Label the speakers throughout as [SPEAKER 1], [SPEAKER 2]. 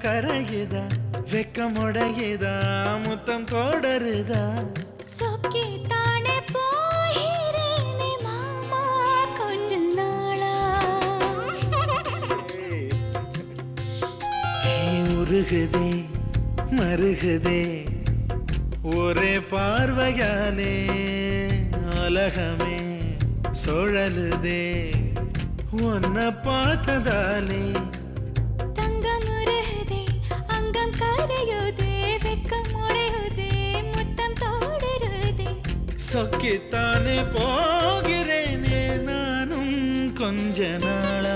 [SPEAKER 1] கரையுதா வெக்கமுடையுதா முத்தம் தொடருதா
[SPEAKER 2] சொக்கி தானே போகிறேனே மாமா கொஞ்ச நாளா
[SPEAKER 1] நீ உருகுதே மருகுதே ஒரே பார்வையாலே உலகமே சுழலுதே உன்னை பார்த்ததாலே
[SPEAKER 2] தங்கம் உருகுதே அங்கம் கரையுதே வெக்கம் உடையுதே முத்தம் தோடுருதே
[SPEAKER 1] சொக்கித்தானே போகிறேனே நானும் கொஞ்ச நாளா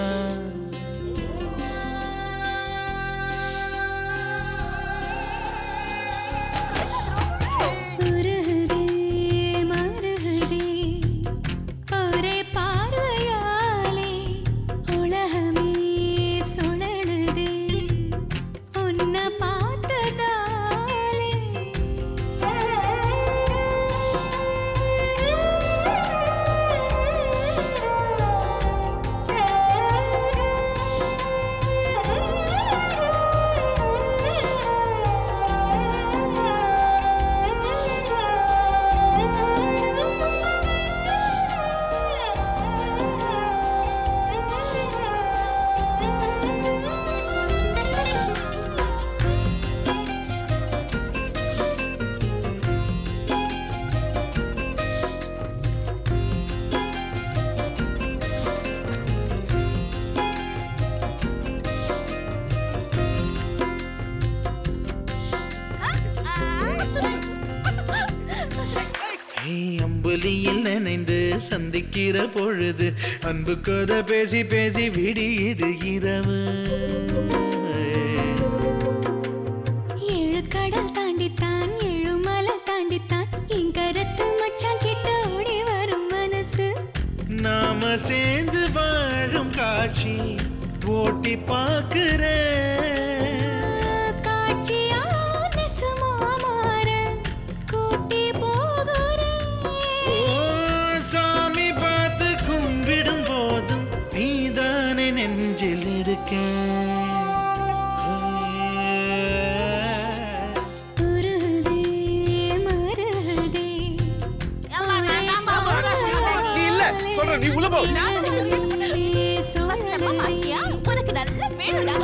[SPEAKER 2] உருகுதே மருகுதே ஒரே பார்வையாலே உலகமே சுழலுதே உன்னை பார்த்ததாலே
[SPEAKER 1] ஏய், அம்புலியில் நினைந்து சந்திக்கிற பொழுது அன்பு கதை பேசி பேசி விடியுது இரவு
[SPEAKER 2] ஏழு கடல் தாண்டித்தான் ஏழு மலை தாண்டித்தான் இங்கரத்து மச்சான் கிட்ட ஓடி வரும் மனசு
[SPEAKER 1] நாம சேர்ந்து வாழும் காட்சி ஓட்டி பார்க்கிறேன்
[SPEAKER 2] காட்சியா நெசமா மாற கூட்டி போகிறேன்
[SPEAKER 1] ஓ சாமி பார்த்து கும்பிடும் போதும் நீதானே நெஞ்சில் இருக்க
[SPEAKER 2] உருகுதே மருகுதே
[SPEAKER 3] இல்ல, சொல்றேன், நீ உள்ள போ.
[SPEAKER 2] உனக்கு நல்ல வேணுடா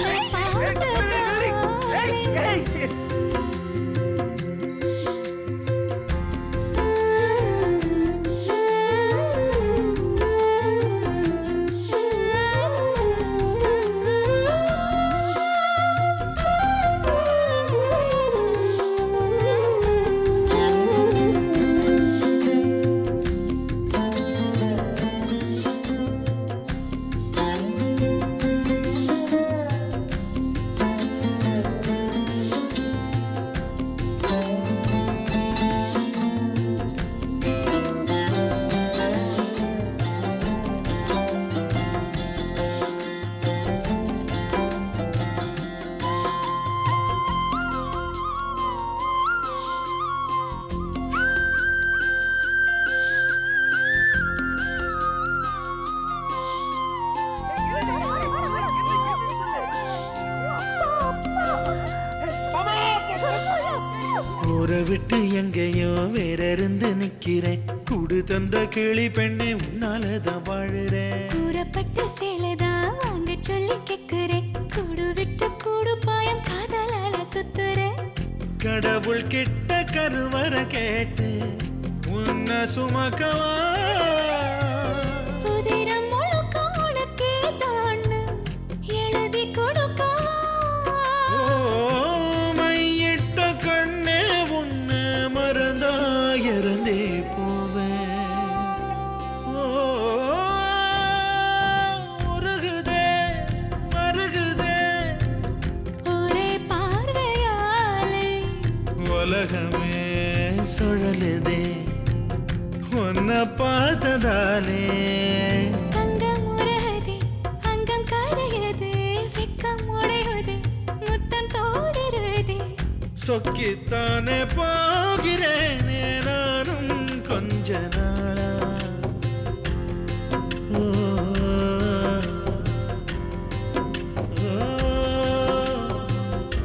[SPEAKER 1] ஊரை விட்டு எங்கேயோ வேற இருந்து நிக்கிறேன் கூடு தந்த கிளி பெண்ணே உன்னாலதான் வாழுறேன்
[SPEAKER 2] கூறப்பட்ட சேலைதான் வாங்க சொல்லி கேக்குறேன் கூடு விட்டு கூடு பாயம் காதலால சுத்துறேன்
[SPEAKER 1] கடவுள் கிட்ட கருவற கேட்டு உன்னை சுமக்கவா
[SPEAKER 2] உதிரம் முழுக்க உனக்கே தான்னு எழுதி கொடுக்கவா
[SPEAKER 1] ஓ மையிட்ட கண்ணே உன்னை மறந்தா இறந்தே போவேன் ஓ உருகுதே மருகுதே
[SPEAKER 2] ஒரே பார்வையாலே
[SPEAKER 1] உலகமே சுழலுதே உன்னை பார்த்ததாலே
[SPEAKER 2] தங்கம் உருகுதே அங்கம் கரையுதே வெக்கம் உடையுதே முத்தம் தோடுருதே
[SPEAKER 1] சொக்கித்தானே போகிறேனே நானும் கொஞ்ச நாளா ஓ, ஓ, ஓ.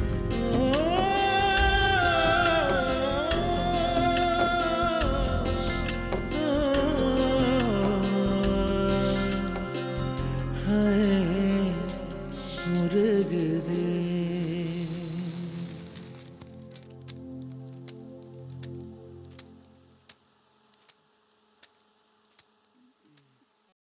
[SPEAKER 1] ஹாய், முருகுதே